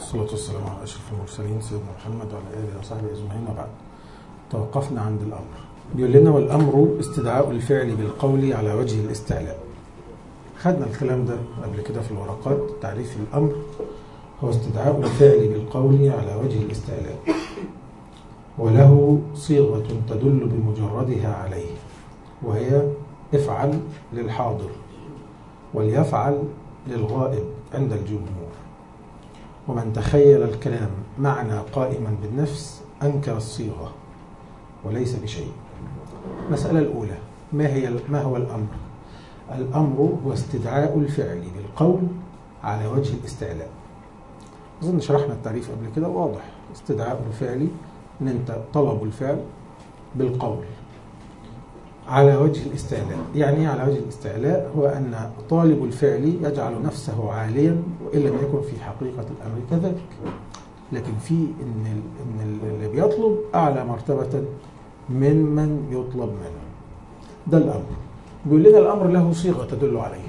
والصلاة والسلام على أشرف المرسلين سيدنا محمد وعلى آله وصحبه أجمعين وبعد توقفنا عند الأمر بيقول لنا والأمر استدعاء الفعل بالقول على وجه الاستعلاء خدنا الكلام ده قبل كده في الورقات تعريف الأمر هو استدعاء الفعل بالقول على وجه الاستعلاء وله صيغة تدل بمجردها عليه وهي افعل للحاضر وليفعل للغائب عند الجمهور ومن تخيل الكلام معنى قائما بالنفس أنكر الصيغة وليس بشيء المسألة الأولى ما هي ما هو الأمر؟ الأمر هو استدعاء الفعل بالقول على وجه الاستعلاء أظن شرحنا التعريف قبل كده واضح استدعاء الفعل إن أنت طلب الفعل بالقول على وجه الاستعلاء يعني على وجه الاستعلاء هو أن طالب الفعل يجعل نفسه عاليا وإن لم يكن في حقيقة الأمر كذلك لكن في إن, إن اللي بيطلب أعلى مرتبة من من يطلب منه ده الأمر بيقول لنا الأمر له صيغة تدل عليه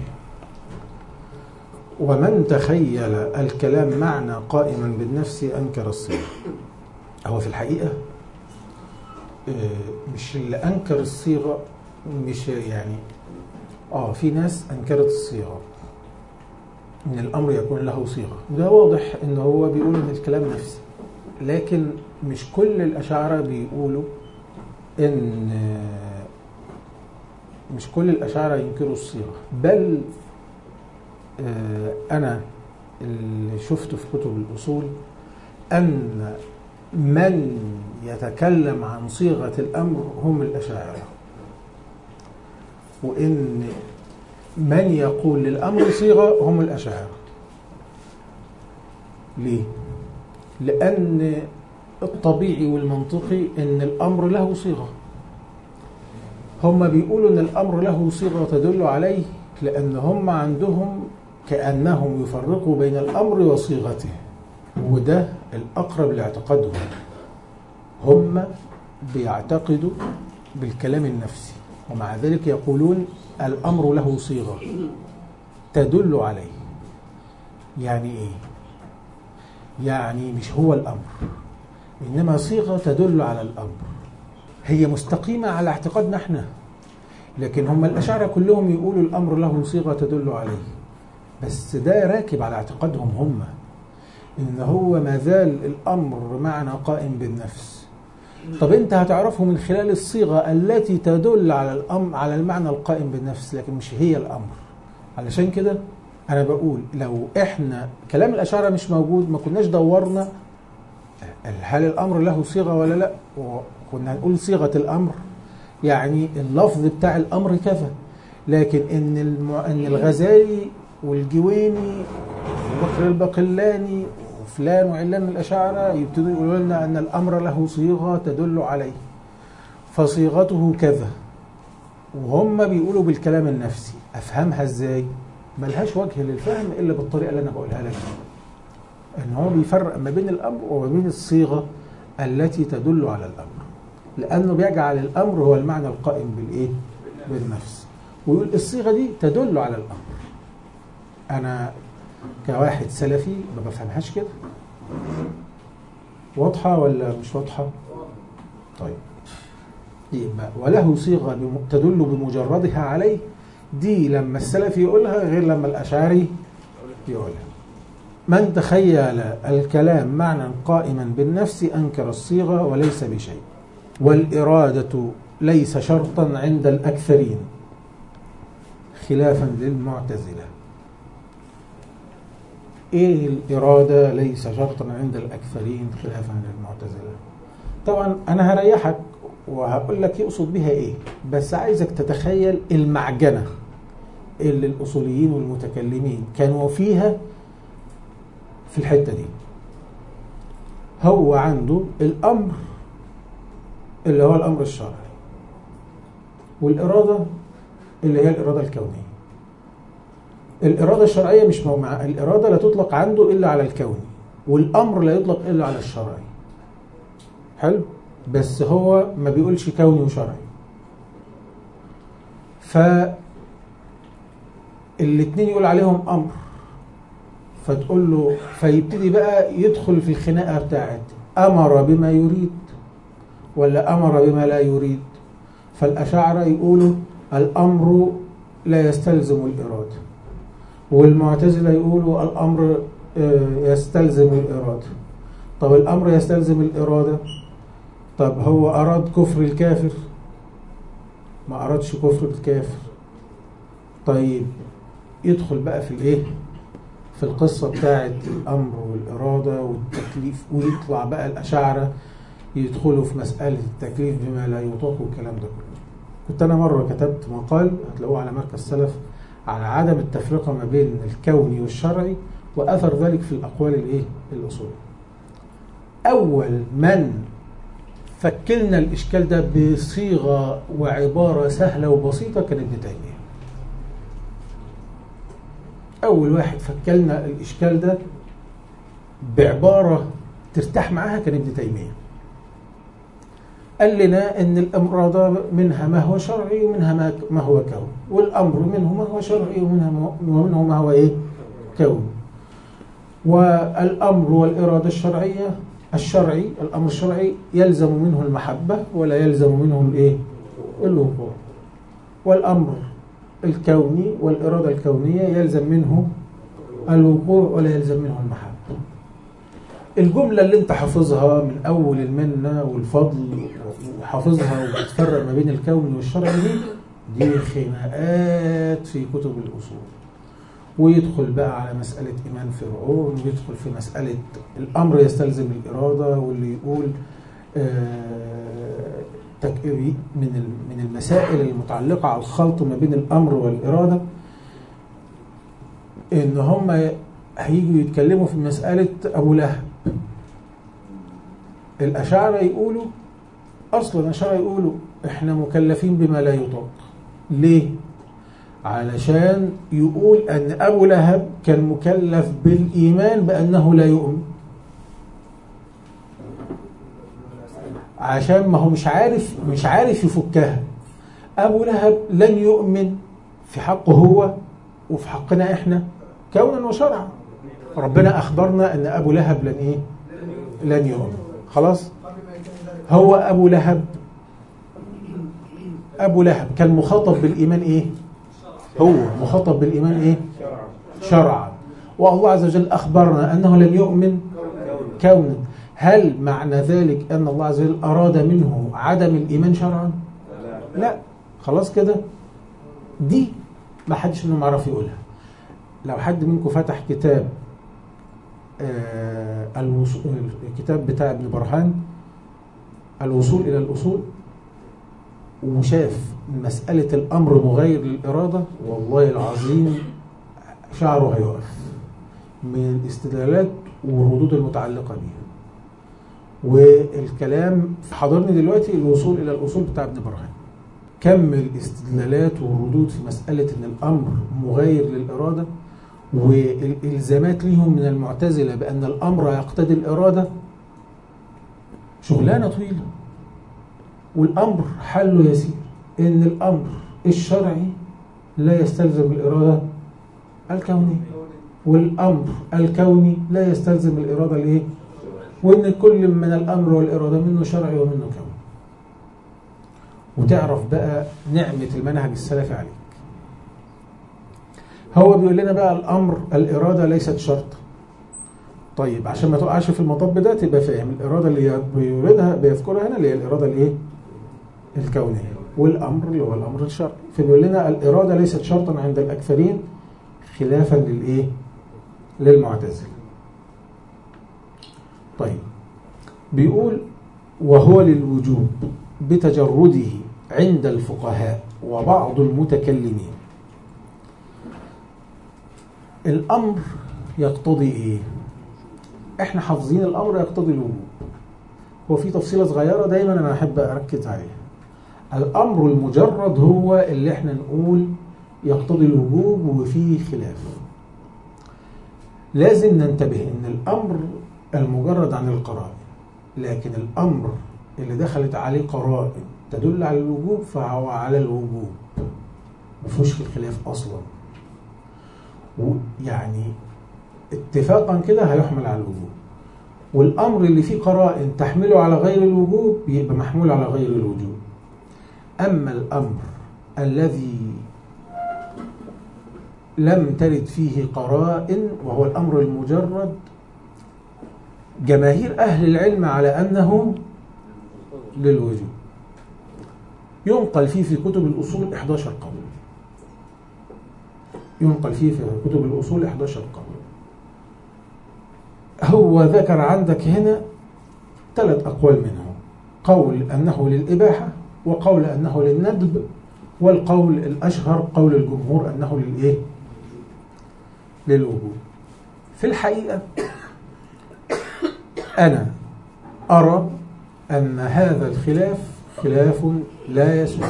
ومن تخيل الكلام معنى قائما بالنفس أنكر الصيغة هو في الحقيقة مش اللي أنكر الصيغة مش يعني آه في ناس أنكرت الصيغة إن الأمر يكون له صيغة ده واضح إن هو بيقول إن الكلام نفسي لكن مش كل الأشاعرة بيقولوا إن مش كل الأشاعرة ينكروا الصيغة بل أنا اللي شفته في كتب الأصول أن من يتكلم عن صيغة الأمر هم الأشاعرة وإن من يقول للأمر صيغة هم الأشاعرة ليه؟ لأن الطبيعي والمنطقي إن الأمر له صيغة هم بيقولوا إن الأمر له صيغة تدل عليه لأن هم عندهم كأنهم يفرقوا بين الأمر وصيغته وده الأقرب لاعتقادهم هم بيعتقدوا بالكلام النفسي ومع ذلك يقولون الأمر له صيغة تدل عليه يعني إيه؟ يعني مش هو الأمر إنما صيغة تدل على الأمر هي مستقيمة على اعتقادنا احنا لكن هم الأشاعرة كلهم يقولوا الأمر له صيغة تدل عليه بس ده راكب على اعتقادهم هم إن هو ما زال الأمر معنى قائم بالنفس طب أنت هتعرفه من خلال الصيغة التي تدل على الأمر على المعنى القائم بالنفس لكن مش هي الأمر علشان كده أنا بقول لو إحنا كلام الأشاعرة مش موجود ما كناش دورنا هل الأمر له صيغة ولا لا وكنا هنقول صيغة الأمر يعني اللفظ بتاع الأمر كذا لكن إن الم... إن الغزالي والجويني وبكر البقلاني وفلان وعلان الأشاعرة يبتدوا يقولوا لنا أن الأمر له صيغة تدل عليه فصيغته كذا وهم بيقولوا بالكلام النفسي أفهمها إزاي؟ ملهاش وجه للفهم إلا بالطريقة اللي أنا بقولها لك إن هو بيفرق ما بين الأمر وما بين الصيغة التي تدل على الأمر لأنه بيجعل الأمر هو المعنى القائم بالإيه؟ بالنفس ويقول الصيغة دي تدل على الأمر أنا كواحد سلفي ما بفهمهاش كده واضحة ولا مش واضحة طيب يبقى وله صيغة تدل بمجردها عليه دي لما السلفي يقولها غير لما الأشعري يقولها من تخيل الكلام معنى قائما بالنفس أنكر الصيغة وليس بشيء والإرادة ليس شرطا عند الأكثرين خلافا للمعتزلة ايه الإرادة ليس شرطا عند الأكثرين خلافا للمعتزلة طبعا أنا هريحك وهقول لك يقصد بها ايه بس عايزك تتخيل المعجنة اللي الأصوليين والمتكلمين كانوا فيها في الحتة دي هو عنده الأمر اللي هو الأمر الشرعي والإرادة اللي هي الإرادة الكونية الإرادة الشرعية مش مع الإرادة لا تطلق عنده إلا على الكوني والأمر لا يطلق إلا على الشرعي حلو بس هو ما بيقولش كوني وشرعي ف الاتنين يقول عليهم أمر فتقول له فيبتدي بقى يدخل في الخناقة بتاعت أمر بما يريد ولا أمر بما لا يريد فالأشاعرة يقولوا الأمر لا يستلزم الإرادة والمعتزلة يقولوا الأمر آه، يستلزم الإرادة طب الأمر يستلزم الإرادة طب هو أراد كفر الكافر ما أرادش كفر الكافر طيب يدخل بقى في الإيه في القصة بتاعت الأمر والإرادة والتكليف ويطلع بقى الأشاعرة يدخلوا في مسألة التكليف بما لا يطاق والكلام ده كله كنت أنا مرة كتبت مقال هتلاقوه على مركز سلف على عدم التفرقة ما بين الكوني والشرعي وأثر ذلك في الأقوال الإيه الأصولية أول من فكلنا الإشكال ده بصيغة وعبارة سهلة وبسيطة كان ابن تيمية أول واحد فكلنا الإشكال ده بعبارة ترتاح معاها كان ابن تيمية قال لنا ان الامراض منها ما هو شرعي ومنها ما- ما هو كون والامر منه ما هو شرعي ومنها ما- ومنه ما هو ايه كون والامر والاراده الشرعيه الشرعي الامر الشرعي يلزم منه المحبه ولا يلزم منه الايه الوقوع والامر الكوني والاراده الكونيه يلزم منه الوقوع ولا يلزم منه المحبه الجملة اللي انت حافظها من أول المنة والفضل وحافظها وبتفرق ما بين الكون والشرع دي دي خناقات في كتب الأصول ويدخل بقى على مسألة إيمان فرعون ويدخل في مسألة الأمر يستلزم الإرادة واللي يقول آه، تك- من ال- من المسائل المتعلقة على الخلط ما بين الأمر والإرادة إن هم هيجوا يتكلموا في مسألة أبو لهب الأشاعرة يقولوا أصلا الأشاعرة يقولوا إحنا مكلفين بما لا يطاق ليه؟ علشان يقول أن أبو لهب كان مكلف بالإيمان بأنه لا يؤمن عشان ما هو مش عارف مش عارف يفكها أبو لهب لن يؤمن في حقه هو وفي حقنا إحنا كونا وشرعا ربنا أخبرنا أن أبو لهب لن إيه؟ لن يؤمن خلاص هو أبو لهب أبو لهب كان مخاطب بالإيمان إيه هو مخاطب بالإيمان إيه شرعا والله عز وجل أخبرنا أنه لم يؤمن كونا هل معنى ذلك أن الله عز وجل أراد منه عدم الإيمان شرعا لا خلاص كده دي ما حدش منهم عرف يقولها لو حد منكم فتح كتاب آه الوصول الكتاب بتاع ابن برهان الوصول إلى الأصول وشاف مسألة الأمر مغير للإرادة والله العظيم شعره هيقف من الاستدلالات والردود المتعلقة بيها والكلام حضرني دلوقتي الوصول إلى الأصول بتاع ابن برهان كم الاستدلالات والردود في مسألة أن الأمر مغير للإرادة والإلزامات ليهم من المعتزلة بأن الأمر يقتضي الإرادة شغلانة طويلة والأمر حله يسير إن الأمر الشرعي لا يستلزم الإرادة الكونية والأمر الكوني لا يستلزم الإرادة الإيه؟ وإن كل من الأمر والإرادة منه شرعي ومنه كوني وتعرف بقى نعمة المنهج السلفي عليك هو بيقول لنا بقى الأمر الإرادة ليست شرط طيب عشان ما تقعش في المطب ده تبقى فاهم الإرادة اللي بيوردها بيذكرها هنا اللي هي الإرادة الإيه؟ الكونية والأمر اللي هو الأمر الشرعي فبيقول لنا الإرادة ليست شرطا عند الأكثرين خلافا للإيه؟ للمعتزلة طيب بيقول وهو للوجوب بتجرده عند الفقهاء وبعض المتكلمين الأمر يقتضي إيه؟ إحنا حافظين الأمر يقتضي الوجوب هو في تفصيلة صغيرة دايما أنا أحب أركز عليها الأمر المجرد هو اللي إحنا نقول يقتضي الوجوب وفيه خلاف لازم ننتبه إن الأمر المجرد عن القرائن لكن الأمر اللي دخلت عليه قرائن تدل على الوجوب فهو على الوجوب مفيهوش خلاف أصلا يعني اتفاقا كده هيحمل على الوجوب والأمر اللي فيه قرائن تحمله على غير الوجوب يبقى محمول على غير الوجوب أما الأمر الذي لم ترد فيه قرائن وهو الأمر المجرد جماهير أهل العلم على أنه للوجوب ينقل فيه في كتب الأصول 11 قول ينقل فيه في كتب الأصول 11 قول هو ذكر عندك هنا ثلاث أقوال منهم قول أنه للإباحة وقول أنه للندب والقول الأشهر قول الجمهور أنه للإيه؟ للوجوب في الحقيقة أنا أرى أن هذا الخلاف خلاف لا يسوع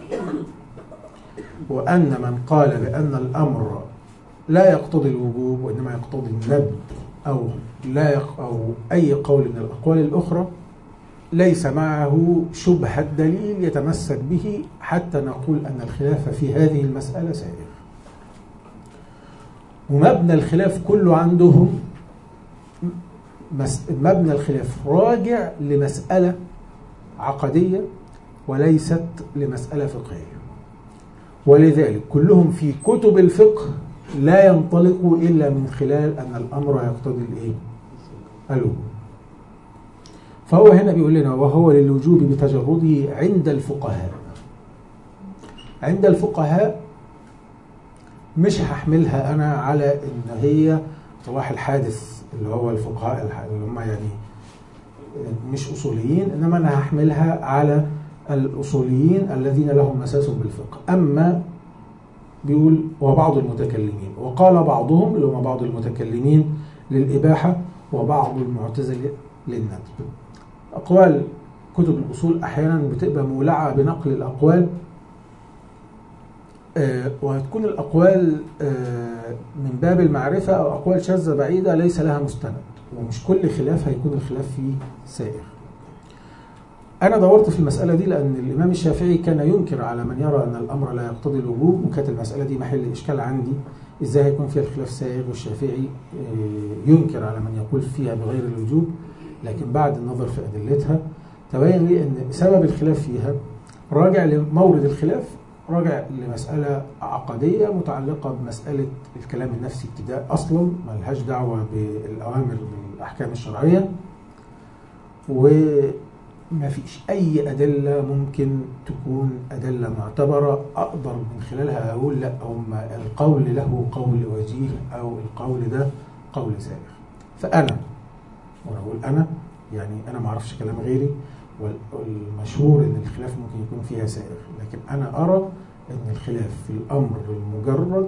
وأن من قال بأن الأمر لا يقتضي الوجوب وإنما يقتضي الندب أو لا يق أو أي قول من الأقوال الأخرى ليس معه شبهة دليل يتمسك به حتى نقول أن الخلاف في هذه المسألة سائغ ومبنى الخلاف كله عندهم مبنى الخلاف راجع لمسألة عقدية وليست لمسألة فقهية ولذلك كلهم في كتب الفقه لا ينطلقوا إلا من خلال أن الأمر يقتضي الإيه؟ الوجوب فهو هنا بيقول لنا وهو للوجوب بتجرده عند الفقهاء عند الفقهاء مش هحملها أنا على إن هي صلاح الحادث اللي هو الفقهاء اللي هم يعني مش أصوليين إنما أنا هحملها على الأصوليين الذين لهم مساس بالفقه أما بيقول وبعض المتكلمين وقال بعضهم اللي هم بعض المتكلمين للإباحة وبعض المعتزلة للندب أقوال كتب الأصول أحيانا بتبقى مولعة بنقل الأقوال آه وهتكون الأقوال آه من باب المعرفة أو أقوال شاذة بعيدة ليس لها مستند ومش كل خلاف هيكون الخلاف فيه سائغ أنا دورت في المسألة دي لأن الإمام الشافعي كان ينكر على من يرى أن الأمر لا يقتضي الوجوب وكانت المسألة دي محل إشكال عندي إزاي هيكون فيها الخلاف سائغ والشافعي ينكر على من يقول فيها بغير الوجوب لكن بعد النظر في أدلتها تبين لي أن سبب الخلاف فيها راجع لمورد الخلاف راجع لمسألة عقدية متعلقة بمسألة الكلام النفسي ابتداء أصلا ملهاش دعوة بالأوامر بالأحكام الشرعية وما فيش أي أدلة ممكن تكون أدلة معتبرة أقدر من خلالها أقول لا هم القول له قول وجيه أو القول ده قول سائغ فأنا وأنا أقول أنا يعني أنا ما أعرفش كلام غيري والمشهور ان الخلاف ممكن يكون فيها سائغ لكن انا ارى ان الخلاف في الامر المجرد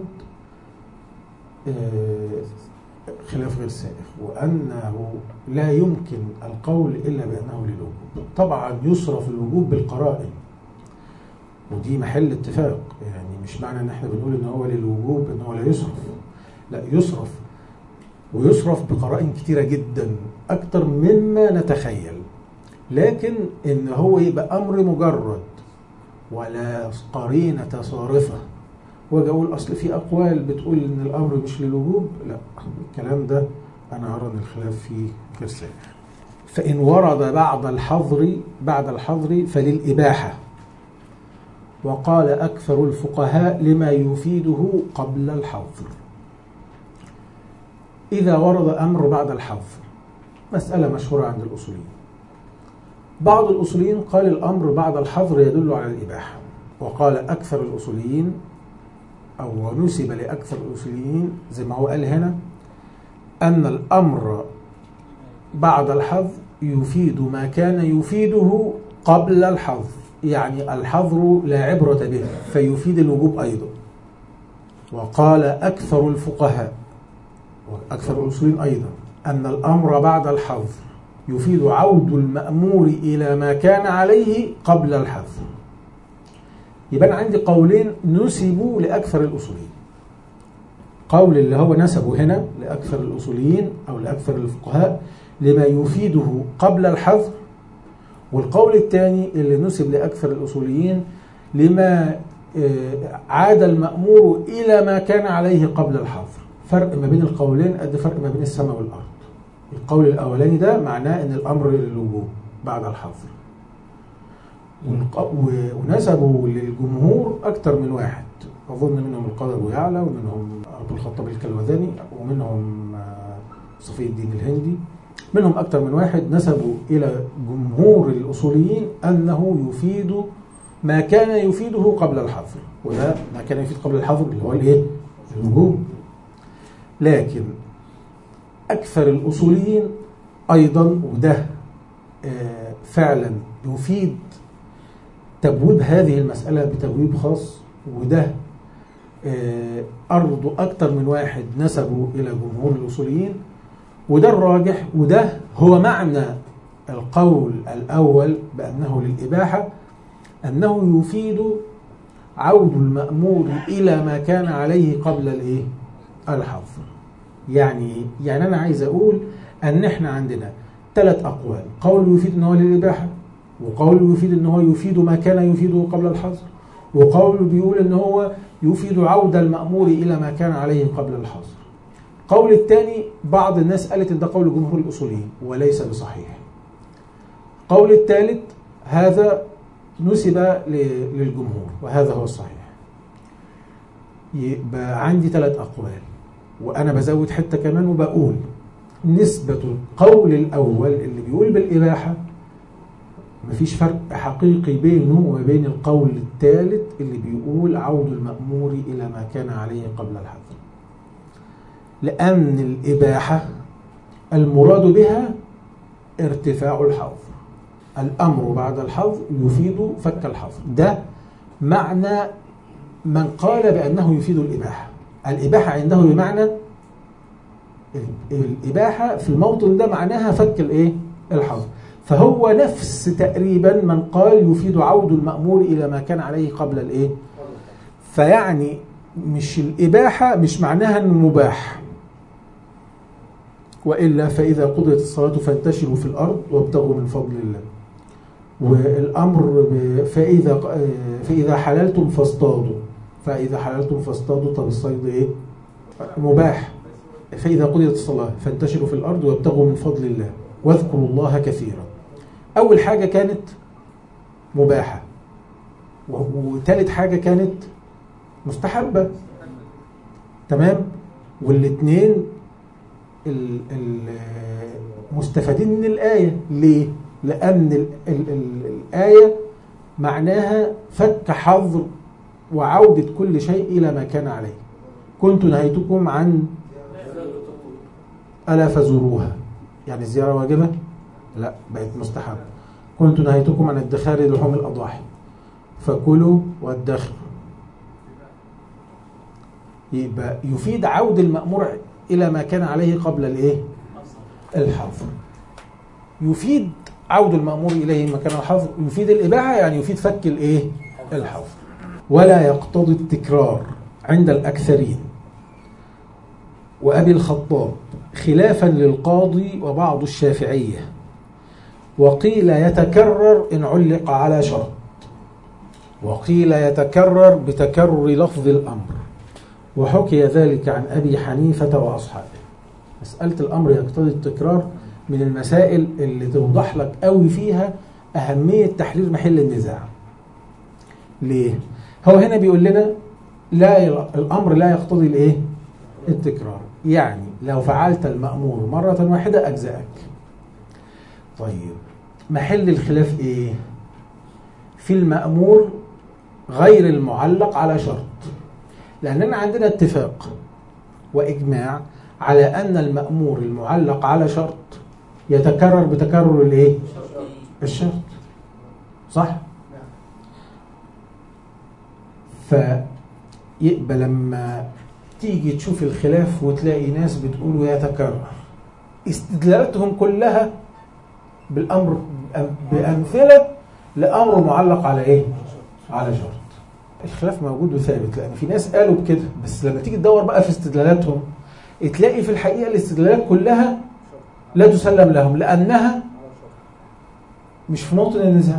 خلاف غير سائغ وانه لا يمكن القول الا بانه للوجوب طبعا يصرف الوجوب بالقرائن ودي محل اتفاق يعني مش معنى ان احنا بنقول ان هو للوجوب ان هو لا يصرف لا يصرف ويصرف بقرائن كتيره جدا اكتر مما نتخيل لكن ان هو يبقى امر مجرد ولا قرينه صارفه واجي اقول اصل في اقوال بتقول ان الامر مش للوجوب لا الكلام ده انا ارى ان الخلاف فيه غير سائغ فان ورد بعد الحظر بعد الحظر فللاباحه وقال اكثر الفقهاء لما يفيده قبل الحظر اذا ورد امر بعد الحظر مساله مشهوره عند الاصوليين بعض الأصوليين قال الأمر بعد الحظر يدل على الإباحة وقال أكثر الأصوليين أو نسب لأكثر الأصوليين زي ما هو قال هنا أن الأمر بعد الحظر يفيد ما كان يفيده قبل الحظر يعني الحظر لا عبرة به فيفيد الوجوب أيضا وقال أكثر الفقهاء وأكثر الأصوليين أيضا أن الأمر بعد الحظر يفيد عود المأمور إلى ما كان عليه قبل الحظر يبقى عندي قولين نسبوا لأكثر الأصوليين قول اللي هو نسبه هنا لأكثر الأصوليين أو لأكثر الفقهاء لما يفيده قبل الحظر والقول الثاني اللي نسب لأكثر الأصوليين لما عاد المأمور إلى ما كان عليه قبل الحظر فرق ما بين القولين قد فرق ما بين السماء والارض القول الاولاني ده معناه ان الامر للوجوب بعد الحظر والق- و- ونسبوا للجمهور اكتر من واحد اظن منهم القاضي ابو يعلى ومنهم ابو الخطاب الكلوذاني ومنهم آه، صفي الدين الهندي منهم اكتر من واحد نسبوا الى جمهور الاصوليين انه يفيد ما كان يفيده قبل الحظر وده ما كان يفيد قبل الحظر اللي هو الايه الوجوب لكن اكثر الاصوليين ايضا وده آه، فعلا يفيد تبويب هذه المسألة بتبويب خاص وده آه، أرضه أكتر من واحد نسبوا إلى جمهور الأصوليين وده الراجح وده هو معنى القول الأول بأنه للإباحة أنه يفيد عود المأمور إلى ما كان عليه قبل الإيه؟ الحظر يعني إيه؟ يعني أنا عايز أقول أن إحنا عندنا ثلاث أقوال قول يفيد أنه للإباحة وقول يفيد ان هو يفيد ما كان يفيده قبل الحظر وقول بيقول ان هو يفيد عودة المأمور الى ما كان عليه قبل الحظر قول الثاني بعض الناس قالت ان ده قول جمهور الاصوليين وليس بصحيح قول الثالث هذا نسب ل- للجمهور وهذا هو الصحيح يبقى عندي ثلاث اقوال وانا بزود حته كمان وبقول نسبة القول الأول اللي بيقول بالإباحة مفيش فرق حقيقي بينه وبين القول الثالث اللي بيقول عود المأمور إلى ما كان عليه قبل الحظر لأن الإباحة المراد بها ارتفاع الحظر الأمر بعد الحظر يفيد فك الحظر ده معنى من قال بأنه يفيد الإباحة الإباحة عنده بمعنى الإباحة في الموطن ده معناها فك الإيه؟ الحظر فهو نفس تقريبا من قال يفيد عود المأمور إلى ما كان عليه قبل الإيه؟ فيعني مش الإباحة مش معناها إنه مباح وإلا فإذا قضيت الصلاة فانتشروا في الأرض وابتغوا من فضل الله والأمر ب- فإذا فإذا حللتم فاصطادوا فإذا حللتم فاصطادوا طب الصيد إيه؟ مباح فإذا قضيت الصلاة فانتشروا في الأرض وابتغوا من فضل الله واذكروا الله كثيرا أول حاجة كانت مباحة و- وتالت حاجة كانت مستحبة تمام والاثنين ال- ال- مستفادين من الآية ليه؟ لأن ال ال ال الآية معناها فك حظر وعودة كل شيء إلى ما كان عليه كنت نهيتكم عن ألا فزوروها يعني الزيارة واجبة؟ لا بقت مستحبة كنت نهيتكم عن ادخار لحوم الأضاحي فكلوا وادخروا يبقى يفيد عود المأمور إلى ما كان عليه قبل الإيه؟ الحظر يفيد عود المأمور إليه ما كان الحظر يفيد الإباحة يعني يفيد فك الإيه؟ الحظر ولا يقتضي التكرار عند الأكثرين وأبي الخطاب خلافا للقاضي وبعض الشافعية وقيل يتكرر إن علق على شرط وقيل يتكرر بتكرر لفظ الأمر وحكي ذلك عن أبي حنيفة وأصحابه مسألة الأمر يقتضي التكرار من المسائل اللي توضح لك قوي فيها أهمية تحرير محل النزاع ليه؟ هو هنا بيقول لنا لا يل- الأمر لا يقتضي الإيه؟ التكرار يعني لو فعلت المأمور مرة واحدة أجزأك طيب محل الخلاف إيه؟ في المأمور غير المعلق على شرط لأننا عندنا اتفاق وإجماع على أن المأمور المعلق على شرط يتكرر بتكرر الإيه؟ الشرط صح؟ فيبقى لما تيجي تشوف الخلاف وتلاقي ناس بتقول يتكرر استدلالاتهم كلها بالامر بامثله لامر معلق على ايه؟ على شرط. الخلاف موجود وثابت لان في ناس قالوا بكده بس لما تيجي تدور بقى في استدلالاتهم تلاقي في الحقيقه الاستدلالات كلها لا تسلم لهم لانها مش في موطن النزاع.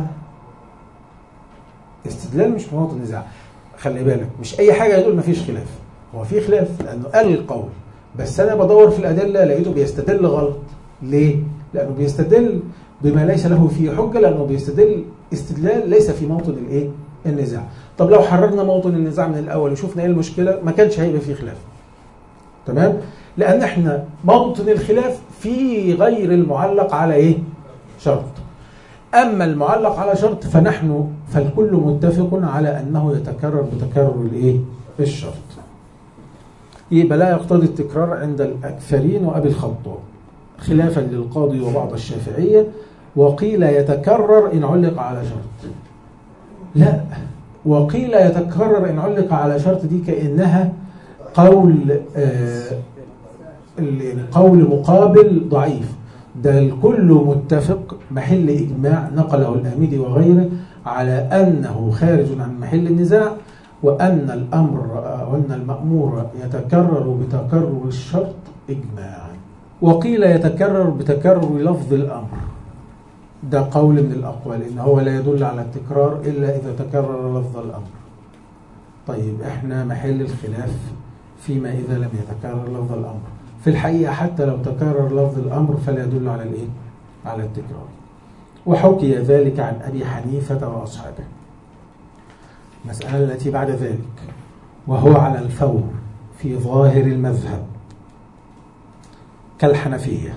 استدلال مش في موطن النزاع. خلي بالك مش اي حاجه يقول ما فيش خلاف هو في خلاف لانه قال القول بس انا بدور في الادله لقيته بيستدل غلط ليه لانه بيستدل بما ليس له فيه حجه لانه بيستدل استدلال ليس في موطن الايه النزاع طب لو حررنا موطن النزاع من الاول وشفنا ايه المشكله ما كانش هيبقى فيه خلاف تمام لان احنا موطن الخلاف في غير المعلق على ايه شرط اما المعلق على شرط فنحن فالكل متفق على انه يتكرر بتكرر الايه الشرط يبقى لا يقتضي التكرار عند الاكثرين وابي الخطاب خلافا للقاضي وبعض الشافعيه وقيل يتكرر ان علق على شرط لا وقيل يتكرر ان علق على شرط دي كانها قول آه قول مقابل ضعيف ده الكل متفق محل إجماع نقله الآمدي وغيره على أنه خارج عن محل النزاع وأن الأمر وأن المأمور يتكرر بتكرر الشرط إجماعا وقيل يتكرر بتكرر لفظ الأمر ده قول من الأقوال إن هو لا يدل على التكرار إلا إذا تكرر لفظ الأمر طيب إحنا محل الخلاف فيما إذا لم يتكرر لفظ الأمر في الحقيقة حتى لو تكرر لفظ الأمر فلا يدل على الإيه؟ على التكرار وحكي ذلك عن أبي حنيفة وأصحابه المسألة التي بعد ذلك وهو على الفور في ظاهر المذهب كالحنفية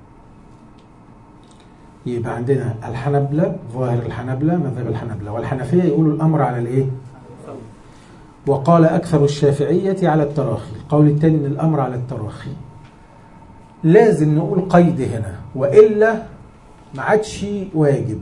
يبقى عندنا الحنبلة ظاهر الحنبلة مذهب الحنبلة والحنفية يقولوا الأمر على الإيه؟ وقال أكثر الشافعية على التراخي القول الثاني من الأمر على التراخي لازم نقول قيد هنا وإلا ما عادش واجب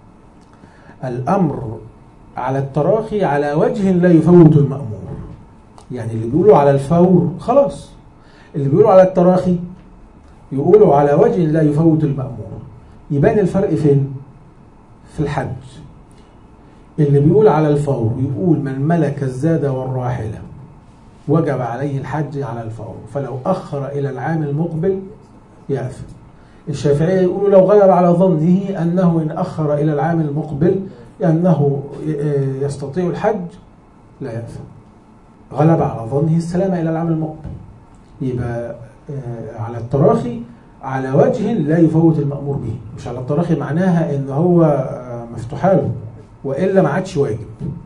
الأمر على التراخي على وجه لا يفوت المأمور يعني اللي بيقولوا على الفور خلاص اللي بيقولوا على التراخي يقولوا على وجه لا يفوت المأمور يبان الفرق فين في الحج اللي بيقول على الفور يقول من ملك الزاد والراحلة وجب عليه الحج على الفور فلو أخر إلى العام المقبل يأثم الشافعية يقولوا لو غلب على ظنه أنه إن أخر إلى العام المقبل أنه يستطيع الحج لا يأثم غلب على ظنه السلامة إلى العام المقبل يبقى على التراخي على وجه لا يفوت المأمور به مش على التراخي معناها إن هو مفتوحة له وإلا ما عادش واجب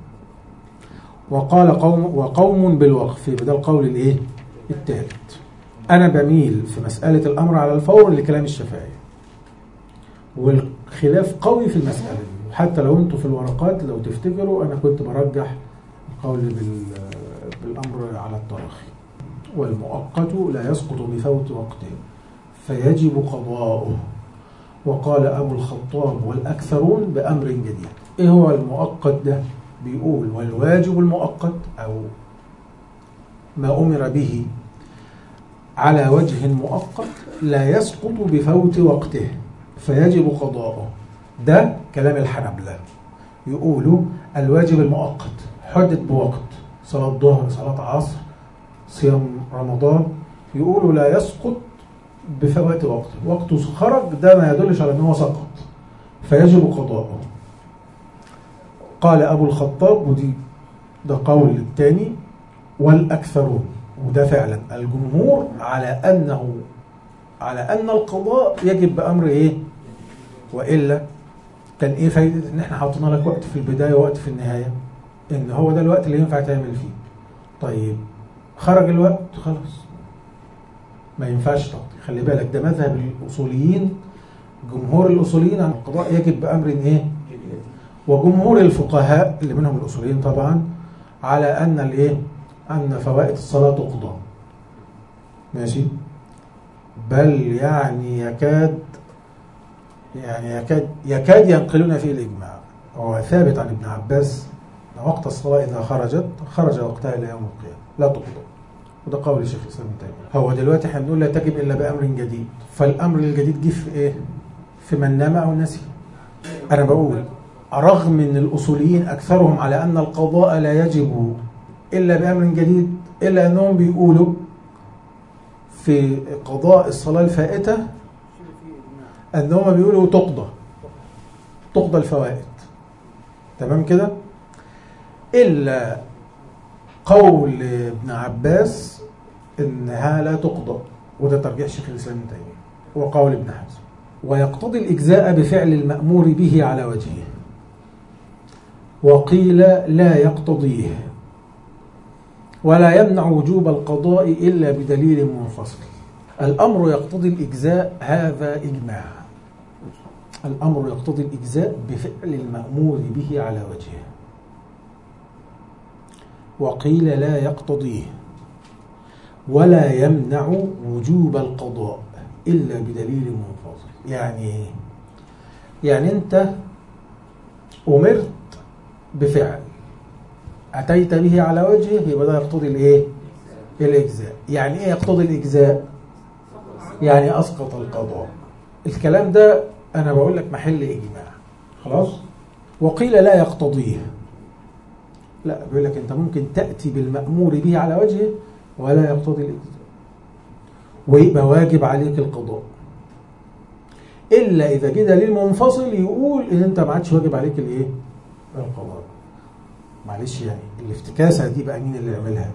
وقال قوم وقوم بالوقف يبقى ده القول الايه الثالث انا بميل في مساله الامر على الفور لكلام الشافعيه والخلاف قوي في المساله دي حتى لو انتوا في الورقات لو تفتكروا انا كنت برجح القول بالامر على التراخي والمؤقت لا يسقط بفوت وقته فيجب قضاؤه وقال ابو الخطاب والاكثرون بامر جديد ايه هو المؤقت ده بيقول والواجب المؤقت أو ما أمر به على وجه مؤقت لا يسقط بفوت وقته فيجب قضاؤه ده كلام الحنبلة يقولوا الواجب المؤقت حدد بوقت صلاة ظهر صلاة عصر صيام رمضان يقولوا لا يسقط بفوات وقته وقته خرج ده ما يدلش على أنه سقط فيجب قضاؤه قال أبو الخطاب ودي ده قول الثاني والأكثرون وده فعلا الجمهور على أنه على أن القضاء يجب بأمر إيه وإلا كان إيه فايدة إن إحنا حاطين لك وقت في البداية ووقت في النهاية إن هو ده الوقت اللي ينفع تعمل فيه طيب خرج الوقت خلاص ما ينفعش تقضي خلي بالك ده مذهب الأصوليين جمهور الأصوليين عن القضاء يجب بأمر إيه وجمهور الفقهاء اللي منهم الاصوليين طبعا على ان الايه ان فوائد الصلاه تقضى ماشي بل يعني يكاد يعني يكاد يكاد ينقلون فيه الاجماع هو ثابت عن ابن عباس وقت الصلاه اذا خرجت خرج وقتها الى يوم القيامه لا تقضى وده قول الشيخ الاسلام ابن تيميه هو دلوقتي احنا بنقول لا تجب الا بامر جديد فالامر الجديد جه في ايه؟ في من نام او نسي انا بقول رغم ان الاصوليين اكثرهم على ان القضاء لا يجب الا بامر جديد الا انهم بيقولوا في قضاء الصلاه الفائته انهم بيقولوا تقضى تقضى الفوائد تمام كده الا قول ابن عباس انها لا تقضى وده ترجيح شيخ الاسلام ابن تيميه وقول ابن حزم ويقتضي الاجزاء بفعل المامور به على وجهه وقيل لا يقتضيه ولا يمنع وجوب القضاء الا بدليل منفصل الامر يقتضي الاجزاء هذا اجماع الامر يقتضي الاجزاء بفعل المامور به على وجهه وقيل لا يقتضيه ولا يمنع وجوب القضاء إلا بدليل منفصل يعني إيه؟ يعني أنت أمرت بفعل أتيت به على وجهه يبقى ده يقتضي الإيه؟ الإجزاء يعني إيه يقتضي الإجزاء؟ يعني أسقط القضاء الكلام ده أنا بقول لك محل إجماع خلاص؟ وقيل لا يقتضيه لا بيقول لك أنت ممكن تأتي بالمأمور به على وجهه ولا يقتضي الإجزاء ويبقى واجب عليك القضاء إلا إذا جه دليل منفصل يقول إن أنت ما عادش واجب عليك الإيه؟ القضاء معلش يعني الافتكاسة دي بقى مين اللي يعملها؟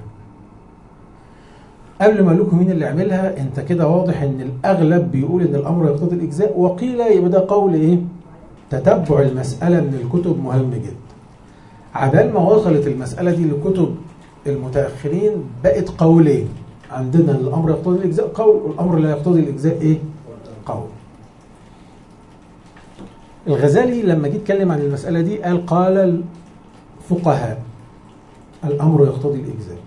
قبل ما اقول لكم مين اللي عملها انت كده واضح ان الاغلب بيقول ان الامر يقتضي الاجزاء وقيل يبقى ده قول ايه؟ تتبع المساله من الكتب مهم جدا. عبال ما وصلت المساله دي لكتب المتاخرين بقت قولين عندنا الامر يقتضي الاجزاء قول والامر لا يقتضي الاجزاء ايه؟ قول. الغزالي لما جه يتكلم عن المساله دي قال قال الفقهاء الامر يقتضي الاجزاء.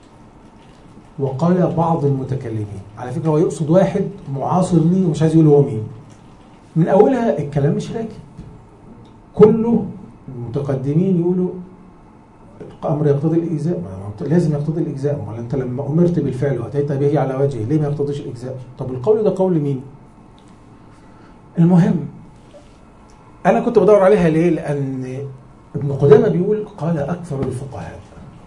وقال بعض المتكلمين على فكره هو يقصد واحد معاصر ليه ومش عايز يقول هو مين من اولها الكلام مش راكب كله المتقدمين يقولوا الامر يقتضي الاجزاء ما لازم يقتضي الاجزاء امال انت لما امرت بالفعل واتيت به على وجهه ليه ما يقتضيش الاجزاء طب القول ده قول مين المهم انا كنت بدور عليها ليه لان ابن قدامه بيقول قال اكثر الفقهاء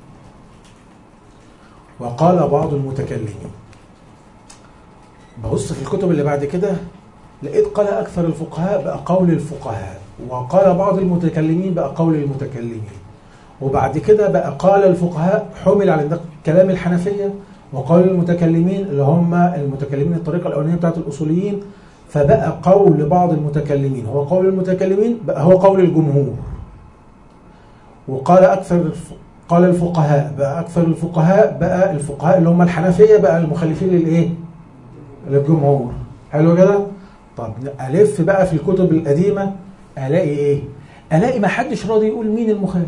وقال بعض المتكلمين ببص في الكتب اللي بعد كده لقيت قال أكثر الفقهاء بقى قول الفقهاء وقال بعض المتكلمين بقى قول المتكلمين وبعد كده بقى قال الفقهاء حمل على كلام الحنفية وقال المتكلمين اللي هم المتكلمين الطريقة الأولانية بتاعت الأصوليين فبقى قول بعض المتكلمين هو قول المتكلمين بقى هو قول الجمهور وقال أكثر قال الفقهاء بقى أكثر الفقهاء بقى الفقهاء اللي هم الحنفية بقى المخالفين للإيه؟ للجمهور حلو كده؟ طب ألف بقى في الكتب القديمة ألاقي إيه؟ ألاقي ما حدش راضي يقول مين المخالف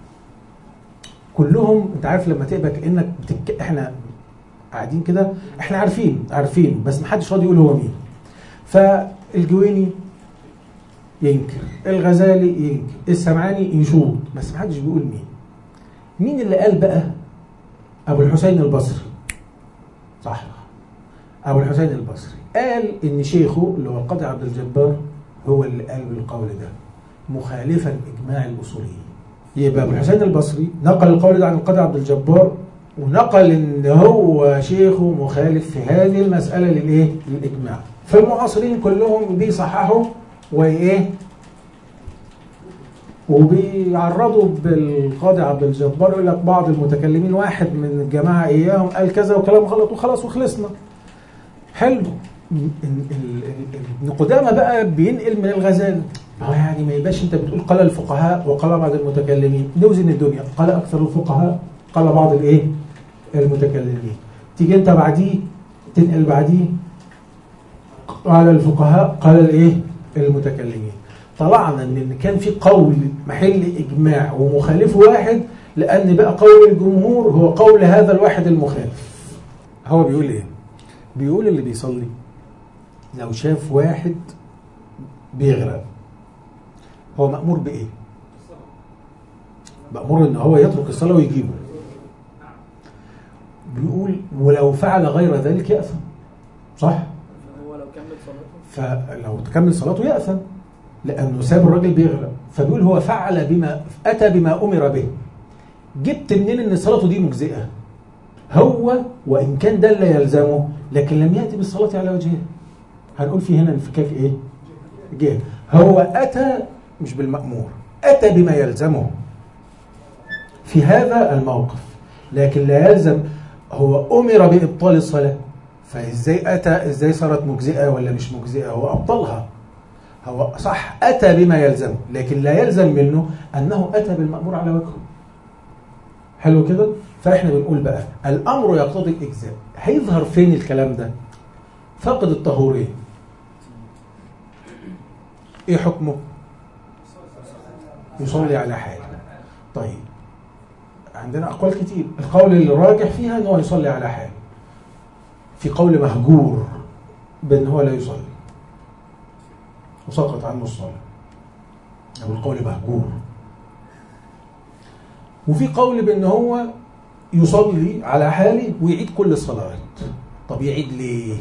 كلهم أنت عارف لما تبقى كأنك بتك... إحنا قاعدين كده إحنا عارفين عارفين بس ما حدش راضي يقول هو مين فالجويني ينكر الغزالي ينكر السمعاني يشوط بس ما حدش بيقول مين مين اللي قال بقى ابو الحسين البصري صح ابو الحسين البصري قال ان شيخه اللي هو القاضي عبد الجبار هو اللي قال بالقول ده مخالفا اجماع الاصوليين يبقى ابو الحسين البصري نقل القول ده عن القاضي عبد الجبار ونقل ان هو شيخه مخالف في هذه المساله للايه للاجماع فالمعاصرين كلهم بيصححوا وايه وبيعرضوا بالقاضي عبد الجبار يقول لك بعض المتكلمين واحد من الجماعه اياهم قال كذا وكلام غلط وخلاص وخلصنا. حلو ابن قدامه بقى بينقل من الغزالي هو يعني ما يبقاش انت بتقول قال الفقهاء وقال بعض المتكلمين نوزن الدنيا قال اكثر الفقهاء قال بعض الايه المتكلمين تيجي انت بعديه تنقل بعديه قال الفقهاء قال الايه المتكلمين طلعنا ان كان في قول محل اجماع ومخالفه واحد لان بقى قول الجمهور هو قول هذا الواحد المخالف هو بيقول ايه بيقول اللي بيصلي لو شاف واحد بيغرق هو مأمور بإيه؟ مأمور إن هو يترك الصلاة ويجيبه. بيقول ولو فعل غير ذلك يأثم. صح؟ هو لو كمل صلاته فلو تكمل صلاته يأثم. لأنه ساب الراجل بيغرق. فبيقول هو فعل بما أتى بما أمر به. جبت منين إن صلاته دي مجزئة؟ هو وإن كان ده اللي يلزمه لكن لم يأتي بالصلاة على وجهه. هنقول في هنا انفكاك إيه؟ جهة. هو أتى مش بالمأمور أتى بما يلزمه في هذا الموقف لكن لا يلزم هو امر بابطال الصلاه فازاي اتى ازاي صارت مجزئه ولا مش مجزئه هو ابطلها هو صح اتى بما يلزمه لكن لا يلزم منه انه اتى بالمامور على وجهه حلو كده فاحنا بنقول بقى الامر يقتضي الاجزاء هيظهر فين الكلام ده فقد الطهوريه ايه حكمه يصلي على حال طيب عندنا اقوال كتير القول الراجح فيها ان هو يصلي على حال في قول مهجور بان هو لا يصلي وسقط عنه الصلاه او القول مهجور وفي قول بان هو يصلي على حاله ويعيد كل الصلوات طب يعيد ليه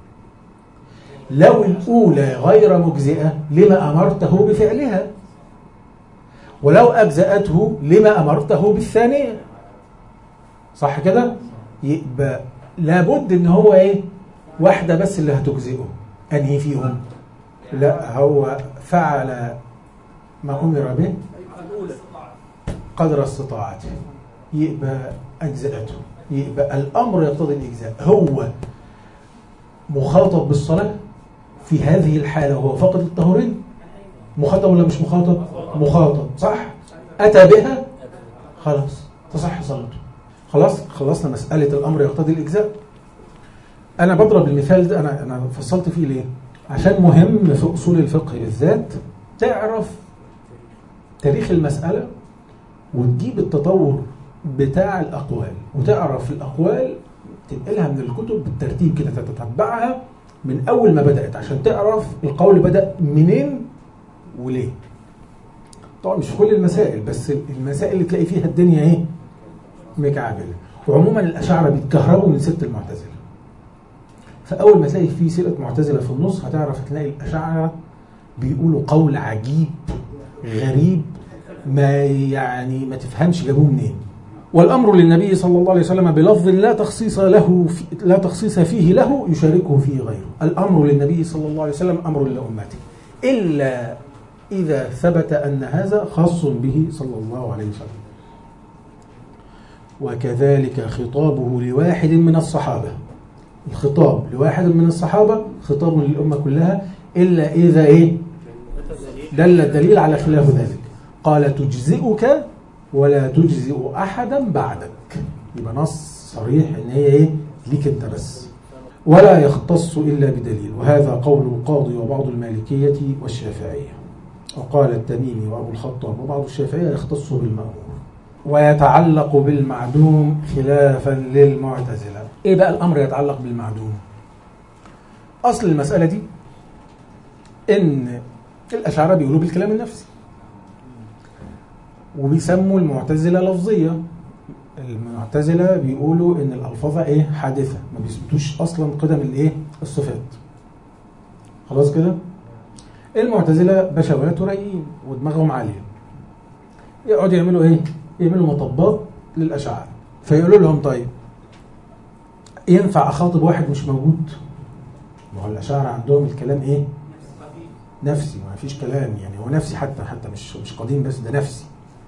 لو الأولى غير مجزئة لما أمرته بفعلها ولو أجزأته لما أمرته بالثانية صح كده؟ يبقى لابد إن هو إيه؟ واحدة بس اللي هتجزئه أنهي فيهم؟ لا هو فعل ما أمر به الأولى قدر استطاعته يبقى أجزأته يبقى الأمر يقتضي الإجزاء هو مخاطب بالصلاة في هذه الحالة وهو فقد الطهورين مخاطب ولا مش مخاطب مخاطب صح أتى بها خلاص تصح صلاته خلاص خلصنا مسألة الأمر يقتضي الإجزاء أنا بضرب المثال ده أنا أنا فصلت فيه ليه عشان مهم في أصول الفقه بالذات تعرف تاريخ المسألة وتجيب التطور بتاع الأقوال وتعرف الأقوال تنقلها من الكتب بالترتيب كده تتتبعها من أول ما بدأت عشان تعرف القول بدأ منين وليه طبعا مش في كل المسائل بس المسائل اللي تلاقي فيها الدنيا ايه مكعبلة وعموما الأشاعرة بيتكهربوا من سيرة المعتزلة فأول ما تلاقي في سيرة معتزلة في النص هتعرف تلاقي الأشاعرة بيقولوا قول عجيب غريب ما يعني ما تفهمش جابوه منين والامر للنبي صلى الله عليه وسلم بلفظ لا تخصيص له في لا تخصيص فيه له يشاركه فيه غيره الامر للنبي صلى الله عليه وسلم امر لامته الا اذا ثبت ان هذا خاص به صلى الله عليه وسلم وكذلك خطابه لواحد من الصحابه الخطاب لواحد من الصحابه خطاب للامه كلها الا اذا ايه دل الدليل على خلاف ذلك قال تجزئك ولا تجزئ احدا بعدك يبقى نص صريح ان هي ايه ليك انت بس ولا يختص الا بدليل وهذا قول القاضي وبعض المالكيه والشافعيه وقال التميمي وابو الخطاب وبعض الشافعيه يختص بالمامور ويتعلق بالمعدوم خلافا للمعتزله ايه بقى الامر يتعلق بالمعدوم اصل المساله دي ان الاشاعره بيقولوا بالكلام النفسي وبيسموا المعتزله لفظيه المعتزله بيقولوا ان الالفاظ ايه حادثه ما بيثبتوش اصلا قدم الايه الصفات خلاص كده المعتزله بشوات رايقين ودماغهم عاليه يقعدوا يعملوا ايه يعملوا مطبات للاشاعره فيقولوا لهم طيب ينفع اخاطب واحد مش موجود ما هو الاشاعره عندهم الكلام ايه نفسي ما فيش كلام يعني هو نفسي حتى حتى مش مش قديم بس ده نفسي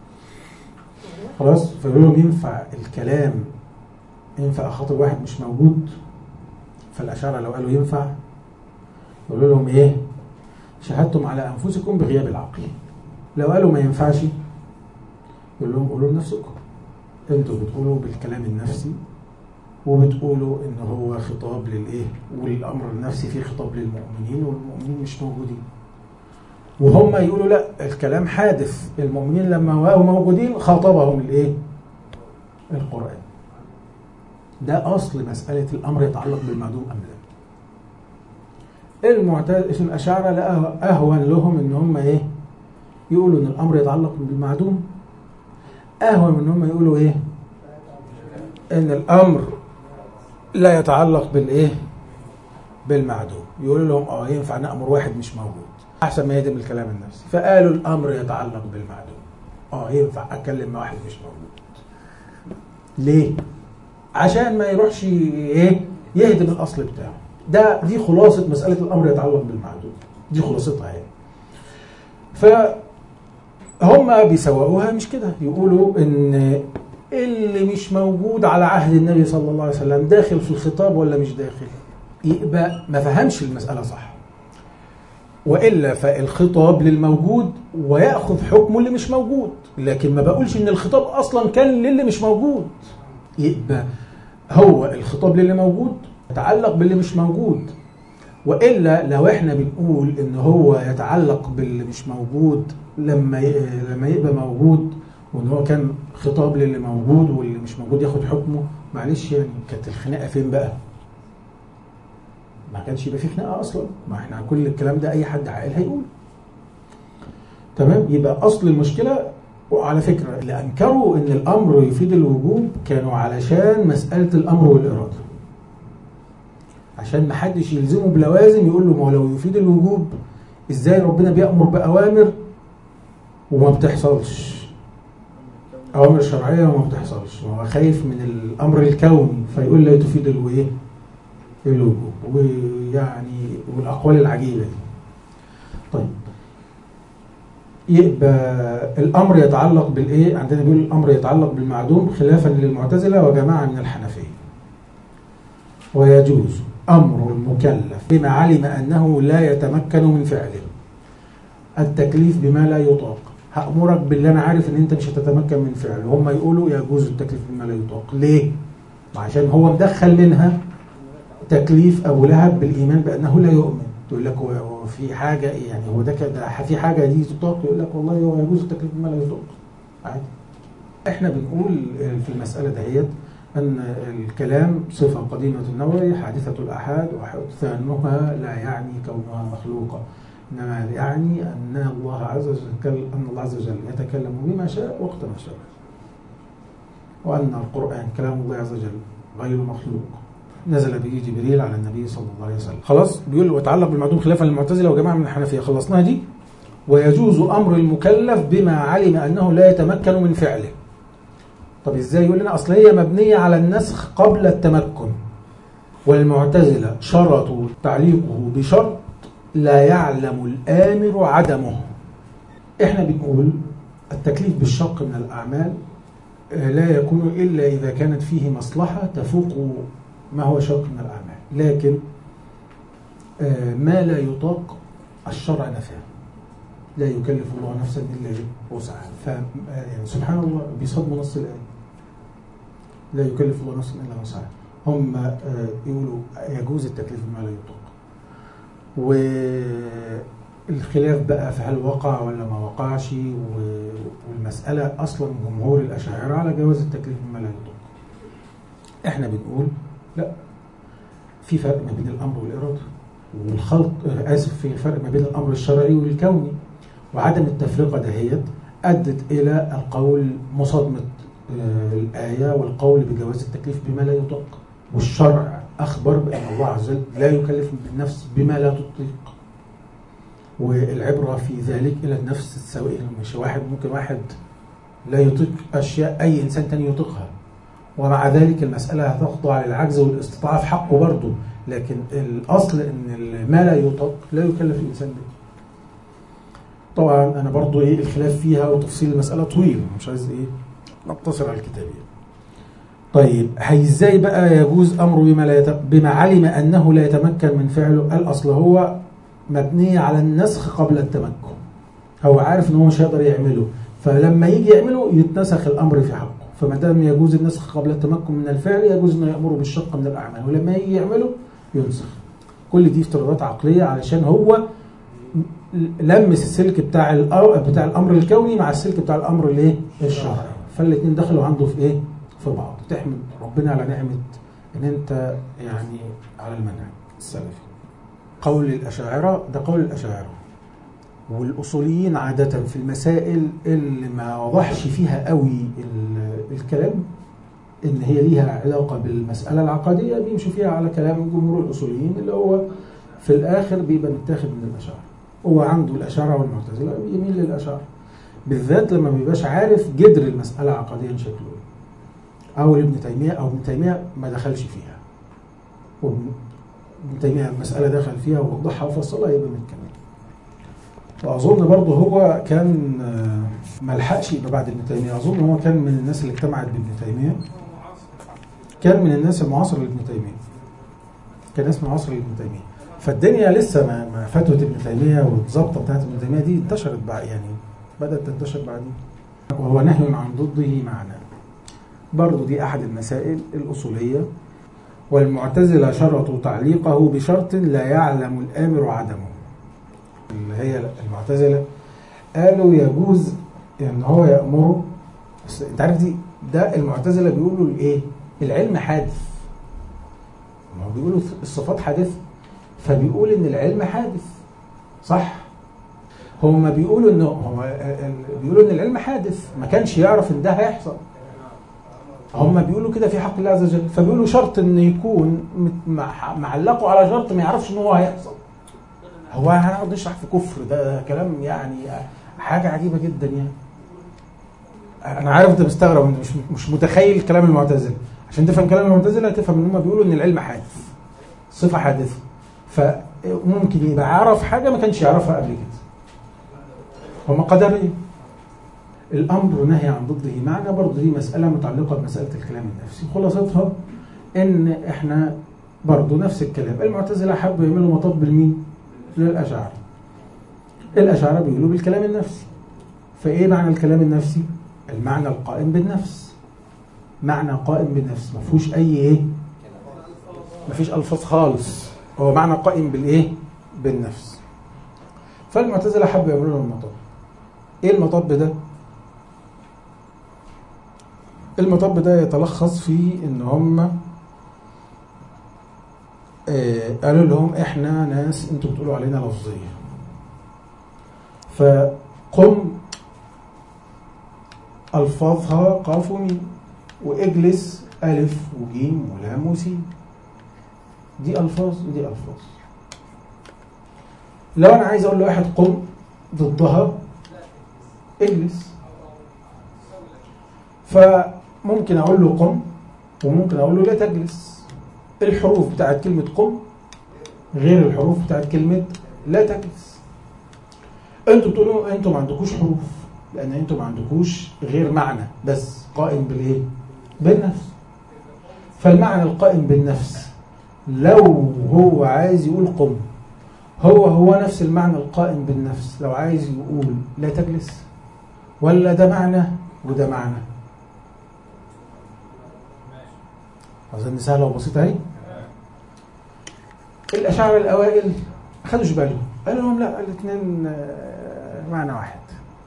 خلاص فيقولوا لهم ينفع الكلام ينفع اخاطب واحد مش موجود فالاشاعره لو قالوا ينفع يقولوا لهم ايه شهدتم على انفسكم بغياب العقل لو قالوا ما ينفعش يقول لهم قولوا لنفسكم انتوا بتقولوا بالكلام النفسي وبتقولوا ان هو خطاب للايه والامر النفسي فيه خطاب للمؤمنين والمؤمنين مش موجودين وهم يقولوا لا الكلام حادث المؤمنين لما بقوا موجودين خاطبهم الايه القران ده اصل مساله الامر يتعلق بالمعدوم ام لا المعتزله الاشاعره لا اهون لهم ان هم ايه يقولوا ان الامر يتعلق بالمعدوم اهون من ان هم يقولوا ايه ان الامر لا يتعلق بالايه بالمعدوم يقولوا لهم اه ينفع نامر واحد مش موجود احسن ما يهدم الكلام النفسي فقالوا الامر يتعلق بالمعدوم اه ينفع اتكلم مع واحد مش موجود ليه عشان ما يروحش ايه يهدم الاصل بتاعه ده دي خلاصه مساله الامر يتعلق بالمعدوم دي خلاصتها يعني فهم بيسوقوها مش كده يقولوا ان اللي مش موجود على عهد النبي صلى الله عليه وسلم داخل في الخطاب ولا مش داخل يبقى ما فهمش المسألة صح وإلا فالخطاب للموجود ويأخذ حكمه اللي مش موجود لكن ما بقولش إن الخطاب أصلا كان للي مش موجود يبقى هو الخطاب للي موجود يتعلق باللي مش موجود والا لو احنا بنقول ان هو يتعلق باللي مش موجود لما ي- لما يبقى موجود وان هو كان خطاب للي موجود واللي مش موجود ياخد حكمه معلش يعني كانت الخناقه فين بقى؟ ما كانش يبقى في خناقه اصلا ما احنا كل الكلام ده اي حد عاقل هيقول تمام يبقى اصل المشكله وعلى فكره اللي انكروا ان الامر يفيد الوجوب كانوا علشان مساله الامر والاراده عشان ما حدش يلزمه بلوازم يقول له ما هو لو يفيد الوجوب ازاي ربنا بيأمر بأوامر وما بتحصلش أوامر شرعية وما بتحصلش هو خايف من الأمر الكوني فيقول لا تفيد الوإيه الوجوب ويعني والأقوال العجيبة دي طيب يبقى الأمر يتعلق بالإيه عندنا بيقول الأمر يتعلق بالمعدوم خلافا للمعتزلة وجماعة من الحنفية ويجوز أمر المكلف بما علم أنه لا يتمكن من فعله التكليف بما لا يطاق هأمرك باللي أنا عارف إن أنت مش هتتمكن من فعله هم يقولوا يجوز التكليف بما لا يطاق ليه؟ عشان هو مدخل منها تكليف أبو لهب بالإيمان بأنه لا يؤمن تقول لك هو هو في حاجة يعني هو ده كده في حاجة دي تطاق يقول لك والله هو يجوز التكليف بما لا يطاق عادي احنا بنقول في المسألة دهيت أن الكلام صفة قديمة النوع حادثة الأحاد وحدثانها لا يعني كونها مخلوقة إنما يعني أن الله عز وجل أن الله عز وجل يتكلم بما شاء وقت ما شاء وأن القرآن كلام الله عز وجل غير مخلوق نزل به جبريل على النبي صلى الله عليه وسلم خلاص بيقول ويتعلق بالمعدوم خلافا للمعتزلة وجماعة من الحنفية خلصناها دي ويجوز أمر المكلف بما علم أنه لا يتمكن من فعله طب ازاي يقول لنا اصل هي مبنيه على النسخ قبل التمكن والمعتزله شرطوا تعليقه بشرط لا يعلم الامر عدمه احنا بنقول التكليف بالشق من الاعمال آه، لا يكون الا اذا كانت فيه مصلحه تفوق ما هو شق من الاعمال لكن آه، ما لا يطاق الشرع نفاه لا يكلف الله نفسا الا وسعها ف يعني سبحان الله بيصدموا نص الايه لا يكلف الله نفسا الا وسعها هم آه، يقولوا يجوز التكليف بما لا يطاق والخلاف بقى في هل وقع ولا ما وقعش و- والمسألة أصلا جمهور الأشاعرة على جواز التكليف بما لا يطاق احنا بنقول لا في فرق ما بين الأمر والإرادة والخلط آه، آسف في فرق ما بين الأمر الشرعي والكوني وعدم التفرقة دهيت أدت إلى القول مصادمة آه، الآية والقول بجواز التكليف بما لا يطاق والشرع أخبر بأن الله عز وجل لا يكلف النفس بما لا تطيق والعبرة في ذلك إلى النفس السوية مش واحد ممكن واحد لا يطيق أشياء أي إنسان تاني يطيقها ومع ذلك المسألة هتخضع للعجز والاستطاعة في حقه برضه لكن الأصل إن ما لا يطاق لا يكلف الإنسان به طبعا أنا برضه إيه الخلاف فيها وتفصيل المسألة طويل مش عايز إيه نقتصر على الكتاب يعني. طيب هي ازاي بقى يجوز امره بما لا يت... بما علم انه لا يتمكن من فعله الاصل هو مبني على النسخ قبل التمكن هو عارف ان هو مش هيقدر يعمله فلما يجي يعمله يتنسخ الامر في حقه فما دام يجوز النسخ قبل التمكن من الفعل يجوز انه يامره بالشق من الاعمال ولما يجي يعمله ينسخ كل دي افتراضات عقليه علشان هو لمس السلك بتاع الأ- بتاع الامر الكوني مع السلك بتاع الامر الايه الشرعي فالاثنين دخلوا عنده في ايه في بعض تحمد ربنا على نعمه ان انت يعني على المنهج السلفي قول الاشاعره ده قول الاشاعره والاصوليين عاده في المسائل اللي ما وضحش فيها قوي ال- الكلام ان هي ليها علاقه بالمساله العقديه بيمشوا فيها على كلام جمهور الاصوليين اللي هو في الاخر بيبقى متاخد من الاشاعره هو عنده الاشاعره والمعتزله يميل للاشاعره بالذات لما ما بيبقاش عارف جذر المساله عقديا شكله ايه او ابن تيميه او ابن تيميه ما دخلش فيها وابن ابن تيميه المساله دخل فيها ووضحها وفصلها يبقى من كمان واظن برضه هو كان آه، ما لحقش يبقى بعد ابن تيميه اظن هو كان من الناس اللي اجتمعت بابن تيميه كان من الناس المعاصره لابن تيميه كان ناس معاصره لابن تيميه فالدنيا لسه ما, ما فتوى ابن تيميه والظبطه بتاعت ابن تيميه دي انتشرت بعد يعني بدات تنتشر بعدين وهو نهي عن ضده معنى برضه دي احد المسائل الاصوليه والمعتزله شرطوا تعليقه بشرط لا يعلم الامر عدمه اللي هي المعتزله قالوا يجوز ان هو يامره بس انت عارف دي ده المعتزله بيقولوا الايه العلم حادث ما هو بيقولوا الصفات حادثه فبيقول ان العلم حادث صح هم بيقولوا ان هم بيقولوا ان العلم حادث ما كانش يعرف ان ده هيحصل هم بيقولوا كده في حق الله عز وجل فبيقولوا شرط ان يكون مت- مع- معلقه على شرط ما يعرفش ان هو هيحصل هو هنقعد نشرح في كفر ده كلام يعني حاجه عجيبه جدا يعني انا عارف انت مستغرب انت مش مش متخيل كلام المعتزله عشان تفهم كلام المعتزله تفهم ان هم بيقولوا ان العلم حادث صفه حادثه فممكن يبقى عرف حاجه ما كانش يعرفها قبل كده هم قدريه الامر نهي عن ضده معنى برضه دي مساله متعلقه بمساله الكلام النفسي خلاصتها ان احنا برضه نفس الكلام المعتزله حبوا يعملوا مطب لمين للاشاعره الاشاعره بيقولوا بالكلام النفسي فايه معنى الكلام النفسي المعنى القائم بالنفس معنى قائم بالنفس ما فيهوش اي ايه ما فيش الفاظ خالص هو معنى قائم بالايه بالنفس فالمعتزله حبوا يعملوا لهم مطب ايه المطب ده المطب ده يتلخص في ان هم آه قالوا لهم احنا ناس انتوا بتقولوا علينا لفظيه فقم الفاظها قاف وميم واجلس الف وجيم ولام وسين دي الفاظ ودي الفاظ لو انا عايز اقول لواحد قم ضدها اجلس فممكن اقول له قم وممكن اقول له لا تجلس الحروف بتاعت كلمة قم غير الحروف بتاعت كلمة لا تجلس انتوا بتقولوا انتوا ما عندكوش حروف لان انتوا ما عندكوش غير معنى بس قائم بالايه بالنفس فالمعنى القائم بالنفس لو هو عايز يقول قم هو هو نفس المعنى القائم بالنفس لو عايز يقول لا تجلس ولا ده معنى وده معنى أظن سهلة وبسيطة أهي الأشاعرة الأوائل ما خدوش بالهم قالوا لهم لا الاثنين آه، معنى واحد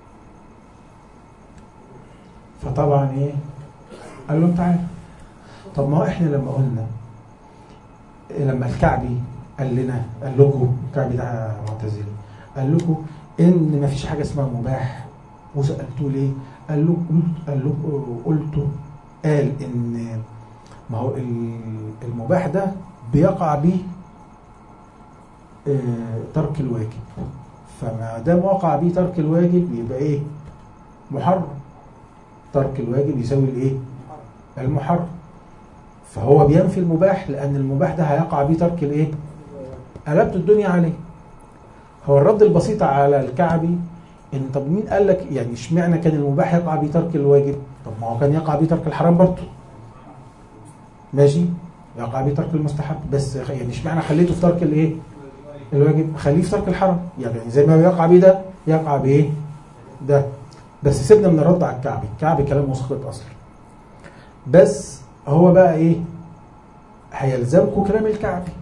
فطبعا ايه قال لهم تعالوا طب ما هو احنا لما قلنا لما الكعبي قال لنا قال لكم الكعبي ده معتزلي قال لكم ان ما فيش حاجه اسمها مباح وسالتوه ليه؟ قال له قال له قلت قال ان ما هو ال- المباح ده بيقع به آه، ترك الواجب فما دام وقع به ترك الواجب يبقى ايه؟ محرم ترك الواجب يساوي الايه؟ المحرم فهو بينفي المباح لان المباح ده هيقع به ترك الايه؟ قلبت الدنيا عليه هو الرد البسيط على الكعبي ان طب مين قال لك يعني اشمعنى كان المباح يقع به ترك الواجب؟ طب ما هو كان يقع به ترك الحرام برضه ماشي يقع به ترك المستحب بس يعني اشمعنى خليته في ترك الايه؟ الواجب خليه في ترك الحرام يعني زي ما يقع به ده يقع بايه؟ ده بس سيبنا من الرد على الكعبي الكعبي كلام مسقط اصلا بس هو بقى ايه؟ هيلزمكم كلام الكعبي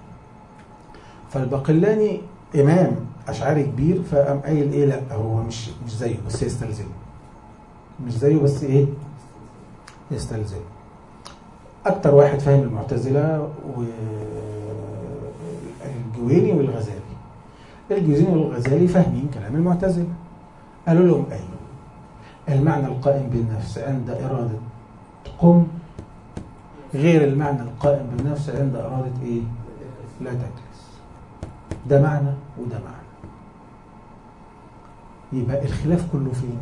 فالباقلاني امام اشعري كبير فقام قايل ايه لا هو مش مش زيه بس يستلزمه مش زيه بس ايه؟ يستلزمه اكتر واحد فاهم المعتزله والجويني والغزالي الجويني والغزالي فاهمين كلام المعتزله قالوا لهم ايوه المعنى القائم بالنفس عند اراده قم غير المعنى القائم بالنفس عند اراده ايه لا تجلس ده معنى وده معنى يبقى الخلاف كله فين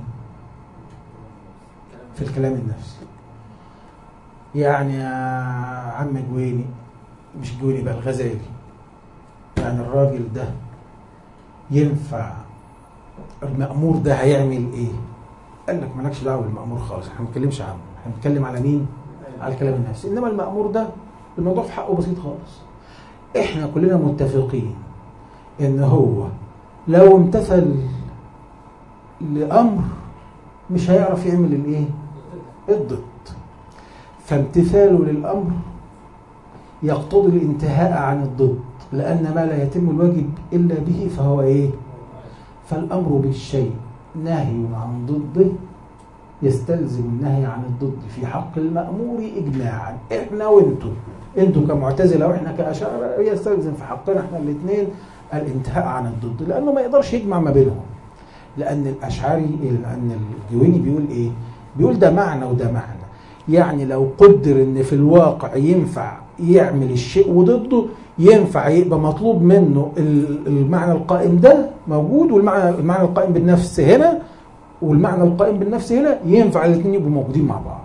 في الكلام النفسي يعني يا عم جويني مش جويني بقى الغزالي يعني الراجل ده ينفع المأمور ده هيعمل ايه قال لك مالكش دعوه بالمأمور خالص احنا ما بنتكلمش عنه احنا بنتكلم على مين على كلام الناس انما المأمور ده الموضوع في حقه بسيط خالص احنا كلنا متفقين ان هو لو امتثل لامر مش هيعرف يعمل الايه الضد فامتثاله للامر يقتضي الانتهاء عن الضد لان ما لا يتم الواجب الا به فهو ايه فالامر بالشيء نهي عن ضده يستلزم النهي عن الضد في حق المأمور إجماعا إحنا وإنتوا إنتوا كمعتزلة وإحنا كأشاعرة يستلزم في حقنا إحنا الاثنين الانتهاء عن الضد لأنه ما يقدرش يجمع ما بينهم لأن الأشعري لأن الجويني بيقول إيه؟ بيقول ده معنى وده معنى يعني لو قدر إن في الواقع ينفع يعمل الشيء وضده ينفع يبقى مطلوب منه المعنى القائم ده موجود والمعنى المعنى القائم بالنفس هنا والمعنى القائم بالنفس هنا ينفع الاثنين يبقوا موجودين مع بعض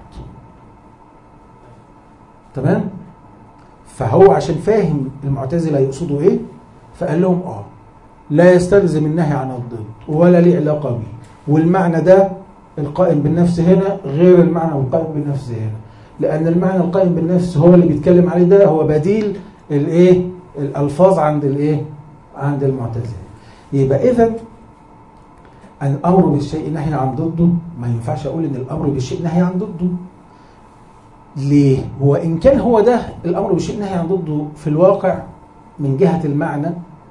تمام فهو عشان فاهم المعتزله يقصدوا ايه فقال لهم اه لا يستلزم النهي عن الضد ولا ليه علاقه به والمعنى ده القائم بالنفس هنا غير المعنى القائم بالنفس هنا لان المعنى القائم بالنفس هو اللي بيتكلم عليه ده هو بديل الايه الالفاظ عند الايه عند المعتزله يبقى اذا الامر بالشيء نهي عن ضده ما ينفعش اقول ان الامر بالشيء نهي عن ضده ليه هو ان كان هو ده الامر بالشيء نهي عن ضده في الواقع من جهه المعنى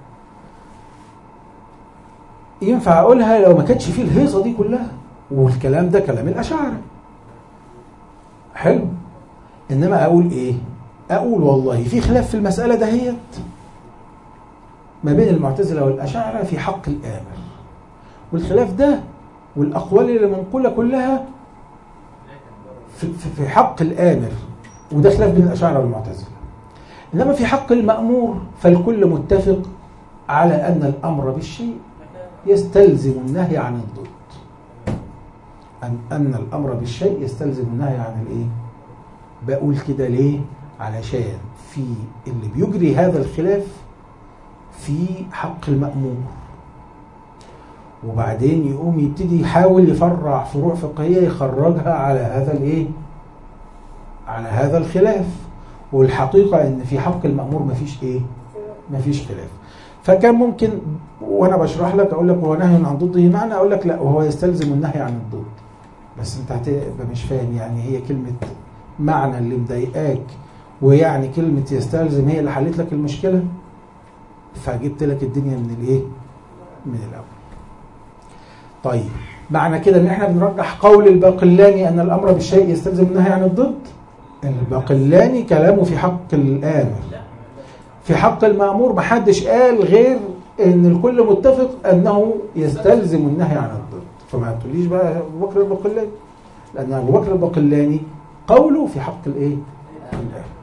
ينفع اقولها لو ما كانتش فيه الهيصه دي كلها والكلام ده كلام الاشاعره حلو انما اقول ايه اقول والله في خلاف في المساله دهيت ما بين المعتزله والاشاعره في حق الامر والخلاف ده والاقوال اللي منقوله كلها في, في حق الامر وده خلاف بين الاشاعره والمعتزله انما في حق المامور فالكل متفق على ان الامر بالشيء يستلزم النهي عن الضد أن أن الأمر بالشيء يستلزم النهي عن الإيه؟ بقول كده ليه؟ علشان في اللي بيجري هذا الخلاف في حق المأمور وبعدين يقوم يبتدي يحاول يفرع فروع فقهية يخرجها على هذا الإيه؟ على هذا الخلاف والحقيقة إن في حق المأمور مفيش إيه؟ مفيش خلاف فكان ممكن وانا بشرح لك اقول لك هو نهي عن ضده معنى اقول لك لا وهو يستلزم النهي عن الضد بس انت هتبقى مش فاهم يعني هي كلمه معنى اللي مضايقاك ويعني كلمه يستلزم هي اللي حلت لك المشكله فجبت لك الدنيا من الايه من الاول طيب معنى كده ان احنا بنرجح قول الباقلاني ان الامر بالشيء يستلزم النهي عن الضد الباقلاني كلامه في حق الامر في حق المأمور محدش قال غير ان الكل متفق انه يستلزم النهي عن الضد فما تقوليش بقى ابو بكر الباقلاني لان ابو بكر الباقلاني قوله في حق الايه؟ الامر